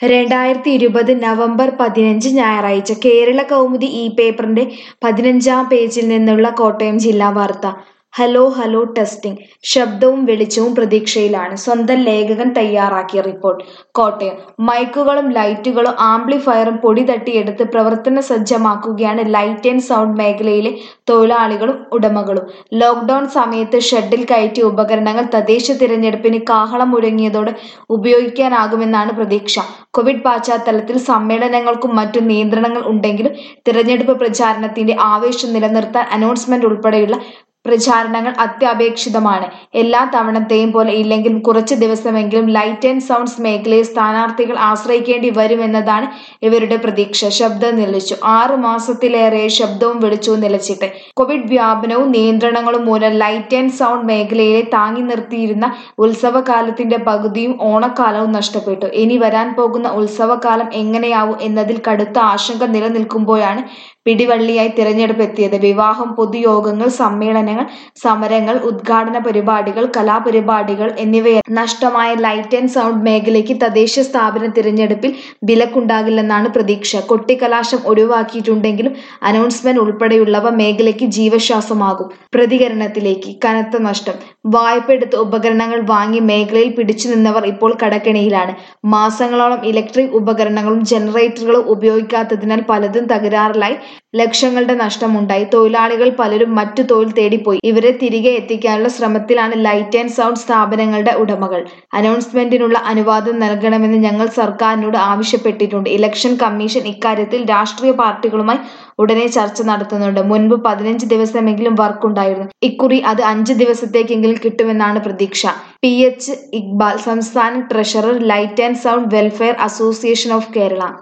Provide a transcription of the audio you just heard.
രണ്ടായിരത്തി ഇരുപത് നവംബർ പതിനഞ്ച് ഞായറാഴ്ച കേരള കൗമുദി ഈ പേപ്പറിന്റെ പതിനഞ്ചാം പേജിൽ നിന്നുള്ള കോട്ടയം ജില്ലാ വാർത്ത ഹലോ ഹലോ ടെസ്റ്റിംഗ് ശബ്ദവും വെളിച്ചവും പ്രതീക്ഷയിലാണ് സ്വന്തം ലേഖകൻ തയ്യാറാക്കിയ റിപ്പോർട്ട് കോട്ടയം മൈക്കുകളും ലൈറ്റുകളും ആംപ്ലിഫയറും പൊടി തട്ടിയെടുത്ത് പ്രവർത്തന സജ്ജമാക്കുകയാണ് ലൈറ്റ് ആൻഡ് സൗണ്ട് മേഖലയിലെ തൊഴിലാളികളും ഉടമകളും ലോക്ക്ഡൌൺ സമയത്ത് ഷെഡിൽ കയറ്റിയ ഉപകരണങ്ങൾ തദ്ദേശ തിരഞ്ഞെടുപ്പിന് കാഹളം മുഴങ്ങിയതോടെ ഉപയോഗിക്കാനാകുമെന്നാണ് പ്രതീക്ഷ കോവിഡ് പശ്ചാത്തലത്തിൽ സമ്മേളനങ്ങൾക്കും മറ്റും നിയന്ത്രണങ്ങൾ ഉണ്ടെങ്കിലും തിരഞ്ഞെടുപ്പ് പ്രചാരണത്തിന്റെ ആവേശം നിലനിർത്താൻ അനൗൺസ്മെന്റ് ഉൾപ്പെടെയുള്ള പ്രചാരണങ്ങൾ അത്യാപേക്ഷിതമാണ് എല്ലാ തവണത്തെയും പോലെ ഇല്ലെങ്കിലും കുറച്ച് ദിവസമെങ്കിലും ലൈറ്റ് ആൻഡ് സൗണ്ട്സ് മേഖലയെ സ്ഥാനാർത്ഥികൾ ആശ്രയിക്കേണ്ടി വരുമെന്നതാണ് ഇവരുടെ പ്രതീക്ഷ ശബ്ദം നിലച്ചു ആറു മാസത്തിലേറെ ശബ്ദവും വെളിച്ചവും നിലച്ചിട്ട് കോവിഡ് വ്യാപനവും നിയന്ത്രണങ്ങളും മൂലം ലൈറ്റ് ആൻഡ് സൗണ്ട് മേഖലയെ താങ്ങി നിർത്തിയിരുന്ന ഉത്സവകാലത്തിന്റെ പകുതിയും ഓണക്കാലവും നഷ്ടപ്പെട്ടു ഇനി വരാൻ പോകുന്ന ഉത്സവകാലം എങ്ങനെയാവും എന്നതിൽ കടുത്ത ആശങ്ക നിലനിൽക്കുമ്പോഴാണ് പിടിവള്ളിയായി തിരഞ്ഞെടുപ്പ് എത്തിയത് വിവാഹം പൊതുയോഗങ്ങൾ സമ്മേളനങ്ങൾ സമരങ്ങൾ ഉദ്ഘാടന പരിപാടികൾ കലാപരിപാടികൾ എന്നിവയെ നഷ്ടമായ ലൈറ്റ് ആൻഡ് സൗണ്ട് മേഖലയ്ക്ക് തദ്ദേശ സ്ഥാപന തിരഞ്ഞെടുപ്പിൽ വിലക്കുണ്ടാകില്ലെന്നാണ് പ്രതീക്ഷ കൊട്ടിക്കലാശം ഒഴിവാക്കിയിട്ടുണ്ടെങ്കിലും അനൗൺസ്മെന്റ് ഉൾപ്പെടെയുള്ളവ മേഖലയ്ക്ക് ജീവശ്വാസമാകും പ്രതികരണത്തിലേക്ക് കനത്ത നഷ്ടം വായ്പ എടുത്ത് ഉപകരണങ്ങൾ വാങ്ങി മേഖലയിൽ പിടിച്ചു നിന്നവർ ഇപ്പോൾ കടക്കെണിയിലാണ് മാസങ്ങളോളം ഇലക്ട്രിക് ഉപകരണങ്ങളും ജനറേറ്ററുകളും ഉപയോഗിക്കാത്തതിനാൽ പലതും തകരാറിലായി ലക്ഷങ്ങളുടെ നഷ്ടമുണ്ടായി തൊഴിലാളികൾ പലരും മറ്റു തൊഴിൽ തേടിപ്പോയി ഇവരെ തിരികെ എത്തിക്കാനുള്ള ശ്രമത്തിലാണ് ലൈറ്റ് ആൻഡ് സൗണ്ട് സ്ഥാപനങ്ങളുടെ ഉടമകൾ അനൗൺസ്മെന്റിനുള്ള അനുവാദം നൽകണമെന്ന് ഞങ്ങൾ സർക്കാരിനോട് ആവശ്യപ്പെട്ടിട്ടുണ്ട് ഇലക്ഷൻ കമ്മീഷൻ ഇക്കാര്യത്തിൽ രാഷ്ട്രീയ പാർട്ടികളുമായി ഉടനെ ചർച്ച നടത്തുന്നുണ്ട് മുൻപ് പതിനഞ്ച് ദിവസമെങ്കിലും വർക്ക് ഉണ്ടായിരുന്നു ഇക്കുറി അത് അഞ്ച് ദിവസത്തേക്കെങ്കിലും കിട്ടുമെന്നാണ് പ്രതീക്ഷ പി എച്ച് ഇക്ബാൽ സംസ്ഥാന treasurer light and sound welfare association of Kerala